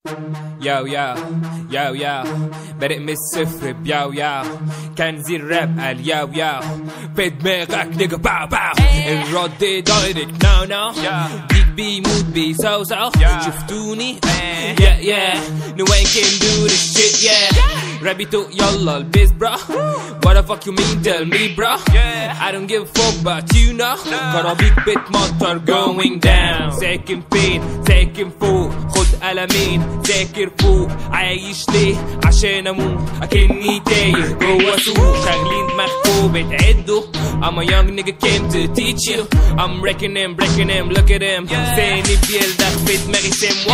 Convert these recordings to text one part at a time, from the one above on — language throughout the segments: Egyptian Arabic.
ياو ياو ياو ياو بادئ من الصفر بياو ياو كان زي الراب قال ياو ياو في دماغك نيجا باو باو الرد دايركت ناو ناو ديك بيموت بيسوسو شفتوني يا يا no one can do this shit yeah رابيتو يلا البيس برا What the fuck you mean tell me bro I don't give a fuck but you know كرابيك بتمطر going down ساكن فين ساكن فوق خد قلمين ذاكر فوق عايش ليه عشان اموت اكني تايه جوا سوق شاغلين دماغكوا بتعدوا I'm a young nigga came to teach you I'm wrecking him breaking him look at him ثاني بيلدغ في دماغي سم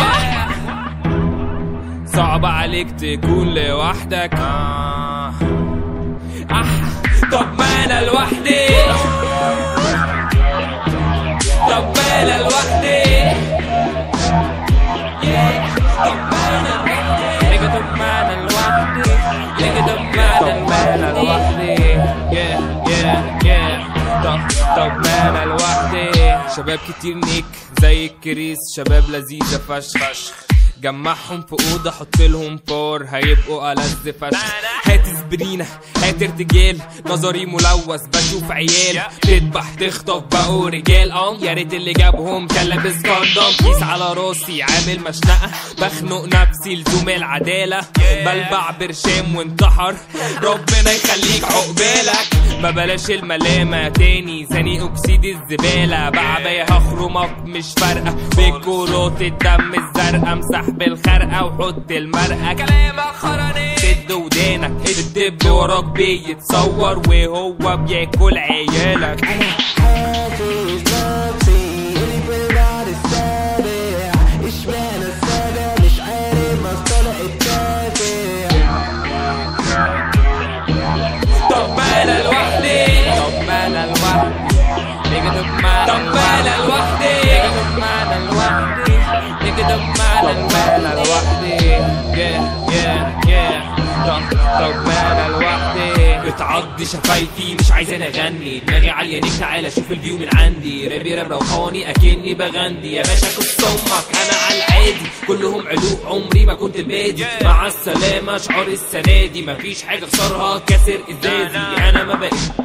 صعب عليك تكون لوحدك آه. آه. طب ما انا لوحدي طب ما انا لوحدي Yeah. طب ما انا لوحدي نيجا طب ما انا لوحدي نيجا طب ما انا لوحدي Yeah, yeah, yeah. طب طب ما انا لوحدي شباب كتير نيك زي الكريس شباب لذيذة فشخ جمعهم في اوضه حط لهم بار هيبقوا ألذ فشخ هات سبرينة هات ارتجال نظري ملوث بشوف عيال تذبح تخطف بقوا رجال اه يا ريت اللي جابهم كان لابس كوندوم كيس على راسي عامل مشنقه بخنق نفسي لزوم العداله بلبع برشام وانتحر ربنا يخليك عقبالك ما بلاش الملامة تاني ثاني اكسيد الزبالة بعباية هخرمك مش فارقة بكرات الدم الزرقاء امسح بالخرقة وحط المرقة كلامك خراني سد ودانك الدب وراك بيتصور وهو بياكل عيالك حاسس نفسي اللي في البعد السابع اشمعنى السابع مش عارف مصطلح التاسع طب ما انا لوحدي طب ما انا لوحدي نيجي طب ما طب ما انا لوحدي نيجي طب ما انا لوحدي نيجي طب ما انا لوحدي yeah yeah yeah طب طب ما انا لوحدي بتعض شفايفي مش عايز انا اغني دماغي عاليه نيك تعالى شوف الفيو من عندي رابي راب روحاني اكني بغني يا باشا كنت امك انا على العادي كلهم علوق عمري ما كنت بادي مع السلامه شعار السنه دي مفيش حاجه اخسرها كسر ازازي انا ما بقيت